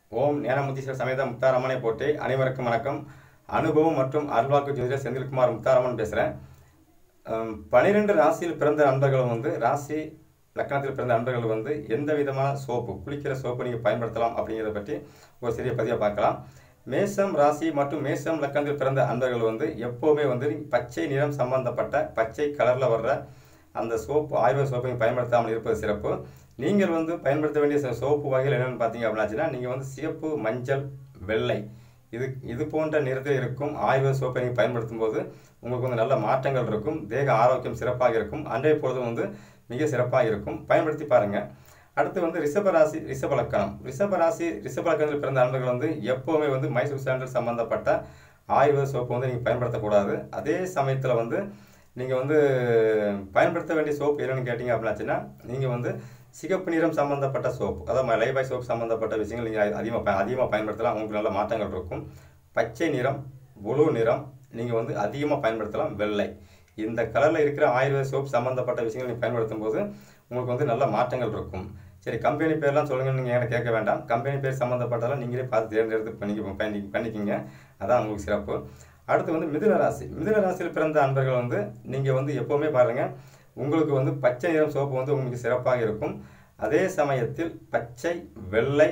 ஓம் ஞானமுத்தீஸ்வர சமேத முத்தாரம்மனை போட்டு அனைவருக்கும் வணக்கம் அனுபவம் மற்றும் அருள்வாக்கு ஜோதிடர் செந்தில்குமார் முத்தாரம்மன் பேசுகிறேன் பனிரெண்டு ராசியில் பிறந்த நண்பர்கள் வந்து ராசி லக்கணத்தில் பிறந்த நண்பர்கள் வந்து எந்த விதமான சோப்பு குளிக்கிற சோப்பு நீங்கள் பயன்படுத்தலாம் அப்படிங்கிறத பற்றி ஒரு சிறிய பதிவை பார்க்கலாம் மேசம் ராசி மற்றும் மேசம் லக்கணத்தில் பிறந்த அன்பர்கள் வந்து எப்போவுமே வந்து பச்சை நிறம் சம்பந்தப்பட்ட பச்சை கலரில் வர்ற அந்த சோப்பு ஆயுர்வேத சோப்பை பயன்படுத்தாமல் இருப்பது சிறப்பு நீங்கள் வந்து பயன்படுத்த வேண்டிய சில சோப்பு வகைகள் என்னென்னு பார்த்தீங்க அப்படின்னாச்சுன்னா நீங்கள் வந்து சிவப்பு மஞ்சள் வெள்ளை இது இது போன்ற நிறத்தில் இருக்கும் ஆயுர்வேத சோப்பை நீங்கள் பயன்படுத்தும் போது உங்களுக்கு வந்து நல்ல மாற்றங்கள் இருக்கும் தேக ஆரோக்கியம் சிறப்பாக இருக்கும் அன்றைய பொழுதும் வந்து மிக சிறப்பாக இருக்கும் பயன்படுத்தி பாருங்கள் அடுத்து வந்து ரிஷபராசி ரிஷபலக்கணம் ரிஷபராசி ரிஷபலக்கணத்தில் பிறந்த நண்பர்கள் வந்து எப்போவுமே வந்து மைசூர் சாண்டல் சம்பந்தப்பட்ட ஆயுர்வேத சோப்பு வந்து நீங்கள் பயன்படுத்தக்கூடாது அதே சமயத்தில் வந்து நீங்கள் வந்து பயன்படுத்த வேண்டிய சோப்பு என்னென்னு கேட்டிங்க அப்படின்னாச்சுன்னா நீங்கள் வந்து சிகப்பு நிறம் சம்மந்தப்பட்ட சோப்பு அதாவது லைபாய் சோப் சம்மந்தப்பட்ட விஷயங்கள் நீங்கள் அதிகமாக அதிகமாக பயன்படுத்தலாம் உங்களுக்கு நல்ல மாற்றங்கள் இருக்கும் பச்சை நிறம் புளு நிறம் நீங்கள் வந்து அதிகமாக பயன்படுத்தலாம் வெள்ளை இந்த கலரில் இருக்கிற ஆயுர்வேத சோப் சம்மந்தப்பட்ட விஷயங்கள் நீங்கள் பயன்படுத்தும் போது உங்களுக்கு வந்து நல்ல மாற்றங்கள் இருக்கும் சரி கம்பெனி பேர்லாம் சொல்லுங்கன்னு நீங்கள் எனக்கு கேட்க வேண்டாம் கம்பெனி பேர் சம்மந்தப்பட்டதெல்லாம் நீங்களே பார்த்து தேர்ந்தெடுத்து பண்ணி பண்ணி பண்ணிக்கிங்க அதான் உங்களுக்கு சிறப்பு அடுத்து வந்து மிதுன ராசி மிதுன ராசியில் பிறந்த அன்பர்கள் வந்து நீங்கள் வந்து எப்போவுமே பாருங்கள் உங்களுக்கு வந்து பச்சை நிறம் சோப்பு வந்து உங்களுக்கு சிறப்பாக இருக்கும் அதே சமயத்தில் பச்சை வெள்ளை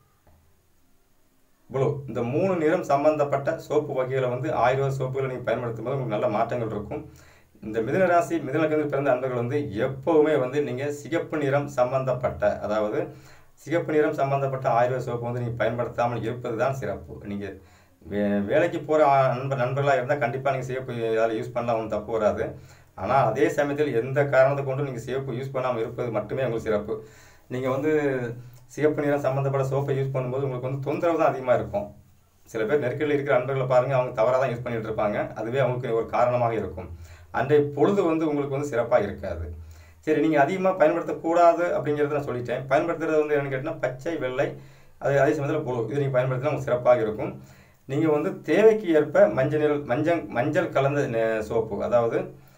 ப்ளூ இந்த மூணு நிறம் சம்பந்தப்பட்ட சோப்பு வகைகளை வந்து ஆயுர்வேத சோப்புகளை நீங்கள் பயன்படுத்தும் போது உங்களுக்கு நல்ல மாற்றங்கள் இருக்கும் இந்த மிதுன ராசி மிதுனக்கத்தில் பிறந்த அன்பர்கள் வந்து எப்போவுமே வந்து நீங்கள் சிகப்பு நிறம் சம்பந்தப்பட்ட அதாவது சிகப்பு நிறம் சம்பந்தப்பட்ட ஆயுர்வேத சோப்பு வந்து நீங்கள் பயன்படுத்தாமல் இருப்பது தான் சிறப்பு நீங்கள் வே வேலைக்கு போகிற நண்பர் நண்பர்களாக இருந்தால் கண்டிப்பாக நீங்கள் சிவப்பு அதில் யூஸ் பண்ணலாம் ஒன்றும் தப்பு வராது ஆனால் அதே சமயத்தில் எந்த காரணத்தை கொண்டும் நீங்கள் சிவப்பு யூஸ் பண்ணாமல் இருப்பது மட்டுமே உங்களுக்கு சிறப்பு நீங்கள் வந்து சிவப்பு நிறம் சம்மந்தப்பட்ட சோப்பை யூஸ் பண்ணும்போது உங்களுக்கு வந்து தொந்தரவு தான் அதிகமாக இருக்கும் சில பேர் நெருக்கடியில் இருக்கிற நண்பர்களை பாருங்கள் அவங்க தவறாக தான் யூஸ் பண்ணிட்டு இருப்பாங்க அதுவே அவங்களுக்கு ஒரு காரணமாக இருக்கும் அன்றைய பொழுது வந்து உங்களுக்கு வந்து சிறப்பாக இருக்காது சரி நீங்கள் அதிகமாக பயன்படுத்தக்கூடாது அப்படிங்கிறத நான் சொல்லிட்டேன் பயன்படுத்துறது வந்து என்னென்னு கேட்டால் பச்சை வெள்ளை அது அதே சமயத்தில் புழு இது நீங்கள் பயன்படுத்தினா உங்களுக்கு சிறப்பாக இருக்கும் நீங்கள் வந்து தேவைக்கு ஏற்ப மஞ்சள் நிற மஞ்சள் மஞ்சள் கலந்த சோப்பு அதாவது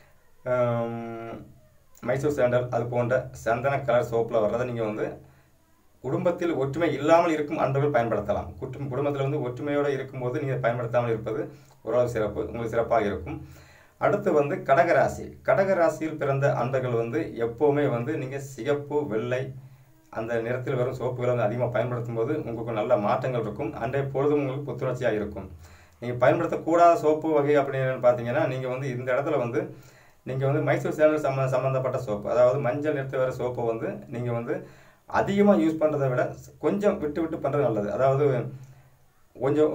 மைசூர் சாண்டல் அது போன்ற சந்தன கலர் சோப்பில் வர்றதை நீங்கள் வந்து குடும்பத்தில் ஒற்றுமை இல்லாமல் இருக்கும் அன்பர்கள் பயன்படுத்தலாம் குற்றம் குடும்பத்தில் வந்து ஒற்றுமையோடு இருக்கும்போது நீங்கள் பயன்படுத்தாமல் இருப்பது ஓரளவு சிறப்பு உங்களுக்கு சிறப்பாக இருக்கும் அடுத்து வந்து கடகராசி கடகராசியில் பிறந்த அன்பர்கள் வந்து எப்போவுமே வந்து நீங்கள் சிகப்பு வெள்ளை அந்த நிறத்தில் வரும் சோப்புகளை வந்து அதிகமாக பயன்படுத்தும் போது உங்களுக்கு நல்ல மாற்றங்கள் இருக்கும் அன்றைய பொழுதும் உங்களுக்கு புத்துணர்ச்சியாக இருக்கும் நீங்கள் பயன்படுத்தக்கூடாத சோப்பு வகை அப்படின்னு பார்த்தீங்கன்னா நீங்கள் வந்து இந்த இடத்துல வந்து நீங்கள் வந்து மைசூர் சேனல் சம்ம சம்மந்தப்பட்ட சோப்பு அதாவது மஞ்சள் நிறத்தில் வர சோப்பை வந்து நீங்கள் வந்து அதிகமாக யூஸ் பண்ணுறதை விட கொஞ்சம் விட்டு விட்டு பண்ணுறது நல்லது அதாவது கொஞ்சம்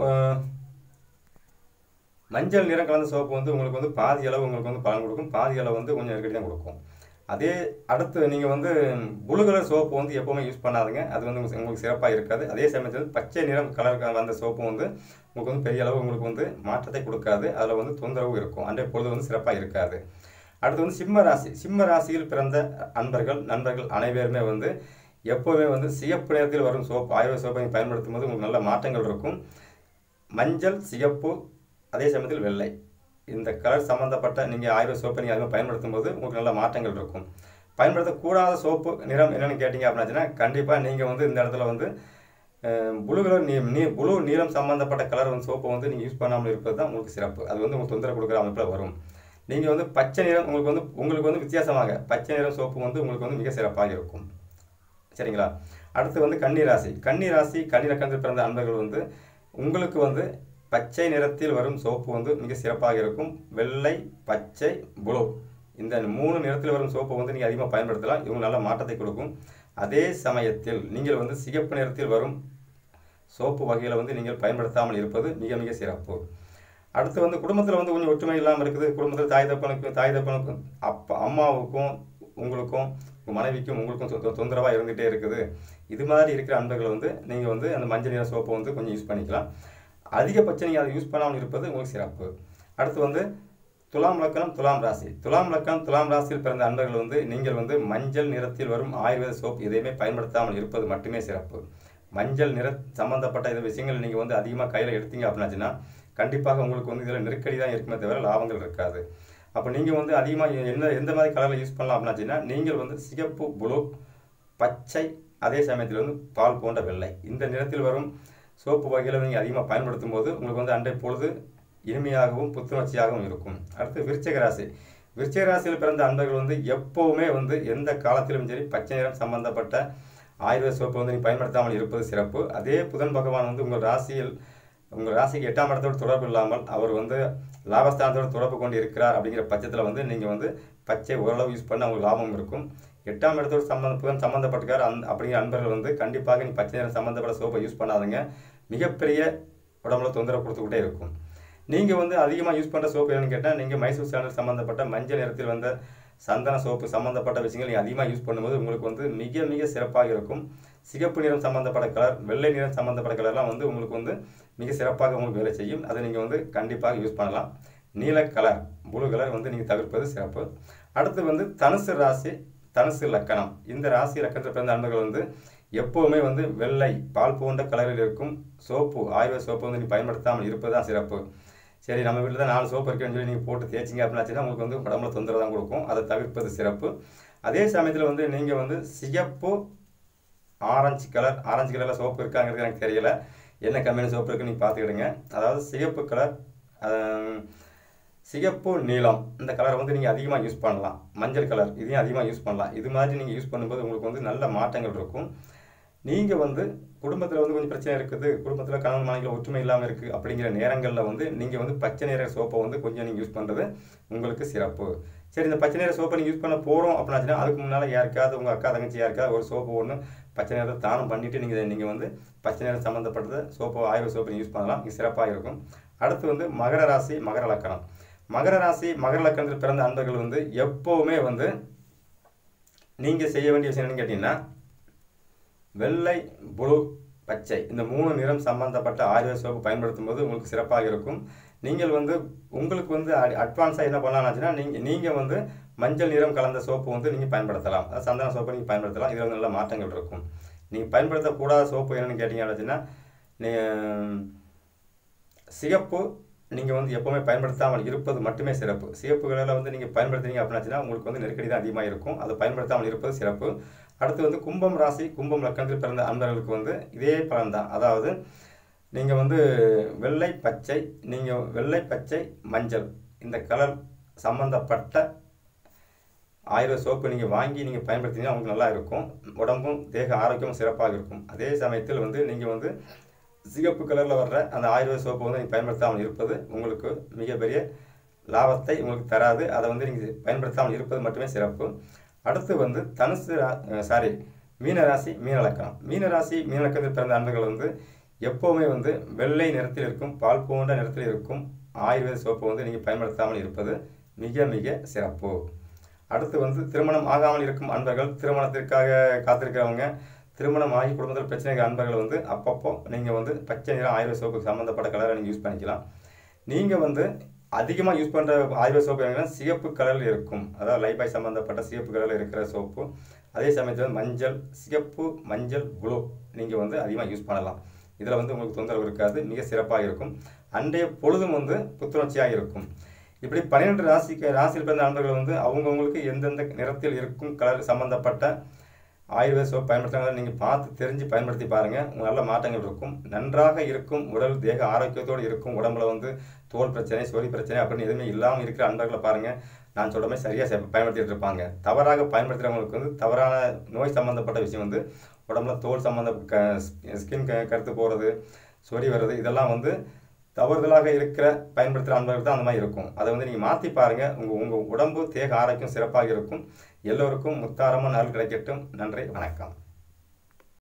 மஞ்சள் நிறம் கலந்த சோப்பு வந்து உங்களுக்கு வந்து பாதி அளவு உங்களுக்கு வந்து பலன் கொடுக்கும் பாதி அளவு வந்து கொஞ்சம் நெருக்கடி தான் கொடுக்கும் அதே அடுத்து நீங்கள் வந்து புளு கலர் சோப்பு வந்து எப்போவுமே யூஸ் பண்ணாதுங்க அது வந்து உங்களுக்கு சிறப்பாக இருக்காது அதே சமயத்தில் பச்சை நிறம் கலர் வந்த சோப்பு வந்து உங்களுக்கு வந்து பெரிய அளவு உங்களுக்கு வந்து மாற்றத்தை கொடுக்காது அதில் வந்து தொந்தரவு இருக்கும் அன்றைய பொழுது வந்து சிறப்பாக இருக்காது அடுத்து வந்து சிம்ம ராசி சிம்ம ராசியில் பிறந்த அன்பர்கள் நண்பர்கள் அனைவருமே வந்து எப்போவுமே வந்து சிகப்பு நிறத்தில் வரும் சோப்பு ஆயுர்வேத சோப்பை பயன்படுத்தும் போது உங்களுக்கு நல்ல மாற்றங்கள் இருக்கும் மஞ்சள் சிகப்பு அதே சமயத்தில் வெள்ளை இந்த கலர் சம்மந்தப்பட்ட நீங்கள் ஆயுர்வேத சோப்பை நீங்கள் அதிகமாக பயன்படுத்தும் போது உங்களுக்கு நல்ல மாற்றங்கள் இருக்கும் பயன்படுத்தக்கூடாத சோப்பு நிறம் என்னென்னு கேட்டிங்க அப்படின்னாச்சுன்னா கண்டிப்பாக நீங்கள் வந்து இந்த இடத்துல வந்து புளு கலர் நீ நீ புளு நீளம் சம்மந்தப்பட்ட கலர் வந்து சோப்பை வந்து நீங்கள் யூஸ் பண்ணாமல் இருப்பது தான் உங்களுக்கு சிறப்பு அது வந்து உங்களுக்கு தொந்தரவு கொடுக்குற அமைப்பில் வரும் நீங்கள் வந்து பச்சை நிறம் உங்களுக்கு வந்து உங்களுக்கு வந்து வித்தியாசமாக பச்சை நிறம் சோப்பு வந்து உங்களுக்கு வந்து மிக சிறப்பாக இருக்கும் சரிங்களா அடுத்து வந்து கன்னிராசி கன்னிராசி கன்னிரக்கத்தில் பிறந்த அன்பர்கள் வந்து உங்களுக்கு வந்து பச்சை நிறத்தில் வரும் சோப்பு வந்து மிக சிறப்பாக இருக்கும் வெள்ளை பச்சை புளு இந்த மூணு நிறத்தில் வரும் சோப்பை வந்து நீங்கள் அதிகமாக பயன்படுத்தலாம் இவங்க நல்ல மாற்றத்தை கொடுக்கும் அதே சமயத்தில் நீங்கள் வந்து சிகப்பு நிறத்தில் வரும் சோப்பு வகைகளை வந்து நீங்கள் பயன்படுத்தாமல் இருப்பது மிக மிக சிறப்பு அடுத்து வந்து குடும்பத்தில் வந்து கொஞ்சம் ஒற்றுமை இல்லாமல் இருக்குது குடும்பத்தில் தாய் தப்பனுக்கும் தாய் தப்பனுக்கும் அப்பா அம்மாவுக்கும் உங்களுக்கும் உங்கள் மனைவிக்கும் உங்களுக்கும் தொந்தரவாக இருந்துகிட்டே இருக்குது இது மாதிரி இருக்கிற அன்பர்கள் வந்து நீங்கள் வந்து அந்த மஞ்சள் நிற சோப்பை வந்து கொஞ்சம் யூஸ் பண்ணிக்கலாம் அதிகபட்சம் நீங்கள் அதை யூஸ் பண்ணாமல் இருப்பது உங்களுக்கு சிறப்பு அடுத்து வந்து துலாம் லக்கணம் துலாம் ராசி துலாம் லக்கணம் துலாம் ராசியில் பிறந்த அன்பர்கள் வந்து நீங்கள் வந்து மஞ்சள் நிறத்தில் வரும் ஆயுர்வேத சோப் எதையுமே பயன்படுத்தாமல் இருப்பது மட்டுமே சிறப்பு மஞ்சள் நிற சம்மந்தப்பட்ட இந்த விஷயங்கள் நீங்கள் வந்து அதிகமாக கையில் எடுத்தீங்க அப்படின்னாச்சுன்னா கண்டிப்பாக உங்களுக்கு வந்து இதில் நெருக்கடி தான் இருக்குமே தவிர லாபங்கள் இருக்காது அப்போ நீங்கள் வந்து அதிகமாக என்ன எந்த மாதிரி கலரில் யூஸ் பண்ணலாம் அப்படின்னாச்சுன்னா நீங்கள் வந்து சிகப்பு புளு பச்சை அதே சமயத்தில் வந்து பால் போன்ற வெள்ளை இந்த நிறத்தில் வரும் சோப்பு வகையில் நீங்கள் அதிகமாக பயன்படுத்தும் போது உங்களுக்கு வந்து அன்றைய பொழுது இனிமையாகவும் புத்துணர்ச்சியாகவும் இருக்கும் அடுத்து விருச்சிக ராசி விருச்சிக ராசியில் பிறந்த அன்பர்கள் வந்து எப்போவுமே வந்து எந்த காலத்திலும் சரி பச்சை நிறம் சம்பந்தப்பட்ட ஆயுர்வேத சோப்பை வந்து நீங்கள் பயன்படுத்தாமல் இருப்பது சிறப்பு அதே புதன் பகவான் வந்து உங்கள் ராசியில் உங்கள் ராசிக்கு எட்டாம் இடத்தோடு தொடர்பு இல்லாமல் அவர் வந்து லாபஸ்தானத்தோடு தொடர்பு கொண்டு இருக்கிறார் அப்படிங்கிற பட்சத்தில் வந்து நீங்கள் வந்து பச்சை ஓரளவு யூஸ் பண்ண உங்களுக்கு லாபம் இருக்கும் எட்டாம் இடத்தோடு சம்மந்த புதன் சம்மந்தப்பட்டிருக்கார் அந் அப்படிங்கிற அன்பர்கள் வந்து கண்டிப்பாக நீ பச்சை நிறம் சம்மந்தப்பட்ட சோப்பை யூஸ் பண்ணாதுங்க மிகப்பெரிய உடம்புல தொந்தரவு கொடுத்துக்கிட்டே இருக்கும் நீங்கள் வந்து அதிகமாக யூஸ் பண்ணுற சோப்பு என்னன்னு கேட்டால் நீங்கள் மைசூர் சாண்டல் சம்மந்தப்பட்ட மஞ்சள் நிறத்தில் வந்த சந்தன சோப்பு சம்மந்தப்பட்ட விஷயங்கள் நீங்கள் அதிகமாக யூஸ் பண்ணும்போது உங்களுக்கு வந்து மிக மிக சிறப்பாக இருக்கும் சிகப்பு நிறம் சம்மந்தப்பட்ட கலர் வெள்ளை நிறம் சம்மந்தப்பட்ட கலர்லாம் வந்து உங்களுக்கு வந்து மிக சிறப்பாக உங்களுக்கு வேலை செய்யும் அதை நீங்கள் வந்து கண்டிப்பாக யூஸ் பண்ணலாம் நீல கலர் ப்ளூ கலர் வந்து நீங்கள் தவிர்ப்பது சிறப்பு அடுத்து வந்து தனுசு ராசி தனுசு லக்கணம் இந்த ராசி லக்கணத்தில் பிறந்த அன்பர்கள் வந்து எப்போவுமே வந்து வெள்ளை பால் போன்ற கலரில் இருக்கும் சோப்பு ஆயுர்வேத சோப்பு வந்து நீ பயன்படுத்தாமல் இருப்பது தான் சிறப்பு சரி நம்ம வீட்டில் தான் நாலு சோப்பு இருக்குன்னு சொல்லி நீங்கள் போட்டு தேய்ச்சிங்க அப்படின்னாச்சுன்னா உங்களுக்கு வந்து உடம்புல தொந்தரவு தான் கொடுக்கும் அதை தவிர்ப்பது சிறப்பு அதே சமயத்தில் வந்து நீங்கள் வந்து சிகப்பு ஆரஞ்சு கலர் ஆரஞ்சு கலரில் சோப்பு இருக்காங்கிறது எனக்கு தெரியல என்ன கம்பெனி சோப்பு இருக்குன்னு நீங்கள் பார்த்துக்கிடுங்க அதாவது சிகப்பு கலர் சிகப்பு நீலம் இந்த கலரை வந்து நீங்கள் அதிகமாக யூஸ் பண்ணலாம் மஞ்சள் கலர் இதையும் அதிகமாக யூஸ் பண்ணலாம் இது மாதிரி நீங்கள் யூஸ் பண்ணும்போது உங்களுக்கு வந்து நல்ல மாற்றங்கள் இருக்கும் நீங்கள் வந்து குடும்பத்தில் வந்து கொஞ்சம் பிரச்சனை இருக்குது குடும்பத்தில் கணவன் மனைவியில் ஒற்றுமை இல்லாமல் இருக்குது அப்படிங்கிற நேரங்களில் வந்து நீங்கள் வந்து பச்சை நிற சோப்பை வந்து கொஞ்சம் நீங்கள் யூஸ் பண்ணுறது உங்களுக்கு சிறப்பு சரி இந்த பச்சை நிற சோப்பை நீங்கள் யூஸ் பண்ண போகிறோம் அப்படின்னாச்சுன்னா அதுக்கு முன்னால் யாருக்காவது உங்கள் அக்கா தங்கச்சி யாருக்காவது ஒரு சோப்பு ஒன்று பச்சை நிறத்தை தானம் பண்ணிவிட்டு நீங்கள் நீங்கள் வந்து பச்சை நிறம் சம்மந்தப்பட்டது சோப்போ ஆயுர்வேத சோப்பை யூஸ் பண்ணலாம் இது சிறப்பாக இருக்கும் அடுத்து வந்து மகர ராசி மகர லக்கணம் மகர ராசி மகர லக்கணத்தில் பிறந்த அன்பர்கள் வந்து எப்போவுமே வந்து நீங்கள் செய்ய வேண்டிய விஷயம் என்னன்னு கேட்டிங்கன்னா வெள்ளை ப்ளூ பச்சை இந்த மூணு நிறம் சம்பந்தப்பட்ட ஆயுர்வேத சோப்பு பயன்படுத்தும் போது உங்களுக்கு சிறப்பாக இருக்கும் நீங்கள் வந்து உங்களுக்கு வந்து அட்வான்ஸாக என்ன பண்ணலாம்னாச்சுன்னா நீங்கள் நீங்கள் வந்து மஞ்சள் நிறம் கலந்த சோப்பு வந்து நீங்கள் பயன்படுத்தலாம் அதாவது சந்தன சோப்பை நீங்கள் பயன்படுத்தலாம் இதில் வந்து நல்ல மாற்றங்கள் இருக்கும் நீங்கள் பயன்படுத்தக்கூடாத சோப்பு என்னென்னு கேட்டிங்க அப்படின்னா நீ சிகப்பு நீங்கள் வந்து எப்போவுமே பயன்படுத்தாமல் இருப்பது மட்டுமே சிறப்பு சிகப்பு கலரில் வந்து நீங்கள் பயன்படுத்துறீங்க அப்படின்னாச்சுன்னா உங்களுக்கு வந்து நெருக்கடி தான் அதிகமாக இருக்கும் அதை பயன்படுத்தாமல் இருப்பது சிறப்பு அடுத்து வந்து கும்பம் ராசி கும்பம் லக்கணத்தில் பிறந்த அன்பர்களுக்கு வந்து இதே பலன் தான் அதாவது நீங்கள் வந்து வெள்ளை பச்சை நீங்கள் வெள்ளை பச்சை மஞ்சள் இந்த கலர் சம்மந்தப்பட்ட ஆயுர்வேத சோப்பு நீங்கள் வாங்கி நீங்கள் பயன்படுத்தினீங்கன்னா உங்களுக்கு நல்லா இருக்கும் உடம்பும் தேக ஆரோக்கியமும் சிறப்பாக இருக்கும் அதே சமயத்தில் வந்து நீங்கள் வந்து சிகப்பு கலரில் வர்ற அந்த ஆயுர்வேத சோப்பை வந்து நீங்கள் பயன்படுத்தாமல் இருப்பது உங்களுக்கு மிகப்பெரிய லாபத்தை உங்களுக்கு தராது அதை வந்து நீங்கள் பயன்படுத்தாமல் இருப்பது மட்டுமே சிறப்பு அடுத்து வந்து தனுசு சாரி மீனராசி மீனலக்கணம் மீனராசி மீனலக்கணத்தில் பிறந்த அன்பர்கள் வந்து எப்போவுமே வந்து வெள்ளை நிறத்தில் இருக்கும் பால் போன்ற நிறத்தில் இருக்கும் ஆயுர்வேத சோப்பை வந்து நீங்கள் பயன்படுத்தாமல் இருப்பது மிக மிக சிறப்பு அடுத்து வந்து திருமணம் ஆகாமல் இருக்கும் அன்பர்கள் திருமணத்திற்காக காத்திருக்கிறவங்க திருமணம் ஆகி குடும்பத்தில் பிரச்சனைகள் அன்பர்கள் வந்து அப்பப்போ நீங்கள் வந்து பச்சை நிறம் ஆயுர்வேத சோப்பு சம்மந்தப்பட்ட கலரை நீங்கள் யூஸ் பண்ணிக்கலாம் நீங்கள் வந்து அதிகமாக யூஸ் பண்ணுற ஆயுர்வேத சோப்பு என்னன்னா சிகப்பு கலரில் இருக்கும் அதாவது லைபாய் சம்மந்தப்பட்ட சிகப்பு கலரில் இருக்கிற சோப்பு அதே சமயத்தில் மஞ்சள் சிகப்பு மஞ்சள் ப்ளூ நீங்கள் வந்து அதிகமாக யூஸ் பண்ணலாம் இதில் வந்து உங்களுக்கு தொந்தரவு இருக்காது மிக சிறப்பாக இருக்கும் அன்றைய பொழுதும் வந்து புத்துணர்ச்சியாக இருக்கும் இப்படி பன்னிரெண்டு ராசிக்கு ராசியில் பிறந்த நண்பர்கள் வந்து அவங்கவுங்களுக்கு எந்தெந்த நிறத்தில் இருக்கும் கலர் சம்மந்தப்பட்ட ஆயுர்வேத சோப் பயன்படுத்துறாங்க நீங்கள் பார்த்து தெரிஞ்சு பயன்படுத்தி பாருங்கள் உங்களுக்கு நல்ல மாற்றங்கள் இருக்கும் நன்றாக இருக்கும் உடல் தேக ஆரோக்கியத்தோடு இருக்கும் உடம்புல வந்து தோல் பிரச்சனை சொறி பிரச்சனை அப்படின்னு எதுவுமே இல்லாமல் இருக்கிற அன்பர்களை பாருங்கள் நான் சொல்கிற மாதிரி சரியாக பயன்படுத்திட்டு இருப்பாங்க தவறாக பயன்படுத்துகிறவங்களுக்கு வந்து தவறான நோய் சம்மந்தப்பட்ட விஷயம் வந்து உடம்புல தோல் சம்மந்த க ஸ்கின் க கருத்து போகிறது சொறி வர்றது இதெல்லாம் வந்து தவறுதலாக இருக்கிற பயன்படுத்துகிற அன்பர்கள் தான் அந்த மாதிரி இருக்கும் அதை வந்து நீங்கள் மாற்றி பாருங்கள் உங்கள் உங்கள் உடம்பு தேக ஆரோக்கியம் சிறப்பாக இருக்கும் எல்லோருக்கும் முத்தாரமாக நாள் கிடைக்கட்டும் நன்றி வணக்கம்